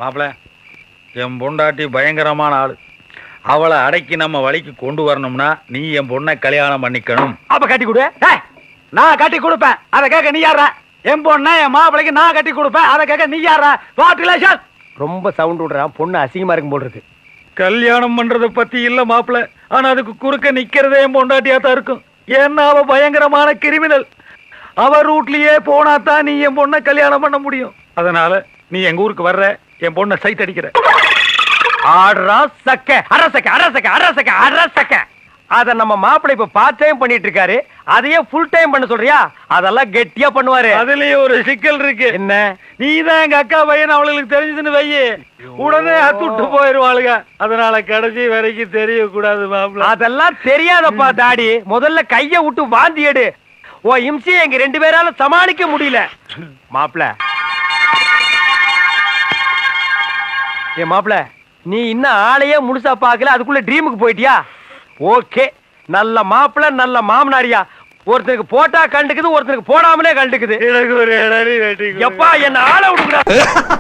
மாப்பிள என் பொண்டாட்டி பயங்கரமான ஆளு அவளை அடக்கி நம்ம வழிக்கு கொண்டு வரணும்னா நீ என் பொண்ணை கல்யாணம் பண்ணிக்கணும் அப்ப கட்டி கொடு டேய், நான் கட்டி கொடுப்பேன் அதை கேட்க நீ யாரா என் பொண்ணை என் மாப்பிளைக்கு நான் கட்டி கொடுப்பேன் அதை கேட்க நீ யாரா வாட் ரிலேஷன் ரொம்ப சவுண்ட் விடுறான் பொண்ணு அசிங்கமா இருக்கும் போல் இருக்கு கல்யாணம் பண்றத பத்தி இல்ல மாப்பிள ஆனா அதுக்கு குறுக்க நிக்கிறதே என் பொண்டாட்டியா தான் இருக்கும் ஏன்னா அவ பயங்கரமான கிரிமினல் அவ ரூட்லயே போனா தான் நீ என் பொண்ணை கல்யாணம் பண்ண முடியும் அதனால நீ எங்க ஊருக்கு வர்ற என் பொண்ணை சைட் அடிக்கிற ஆடுறா சக்க அரசக்க அரசக்க அரசக்க அரசக்க அத நம்ம மாப்பிள்ளை இப்ப பார்ட் டைம் பண்ணிட்டு இருக்காரு அதையே ஃபுல் டைம் பண்ண சொல்றியா அதெல்லாம் கெட்டியா பண்ணுவாரு அதுலயே ஒரு சிக்கல் இருக்கு என்ன நீ தான் எங்க அக்கா பையன் அவளுக்கு தெரிஞ்சதுன்னு வையே உடனே அத்துட்டு போயிருவாளுங்க அதனால கடைசி வரைக்கும் தெரியக்கூடாது மாப்பிள அதெல்லாம் தெரியாதப்பா டாடி முதல்ல கைய விட்டு வாந்தி எடு ஓ இம்சியை எங்க ரெண்டு பேரால சமாளிக்க முடியல மாப்ள ஏ மாப்ள நீ இன்னும் ஆளையே முழுசா பார்க்கல அதுக்குள்ள ட்ரீமுக்கு போயிட்டியா ஓகே நல்ல மாப்பிள நல்ல மாமனாரியா ஒருத்தருக்கு போட்டா கண்டுக்குது ஒருத்தருக்கு போடாமலே கண்டுக்குது எனக்கு ஒரு இளநீ வெட்டி கொடு. எப்பா என்ன ஆளை விடுக்குறா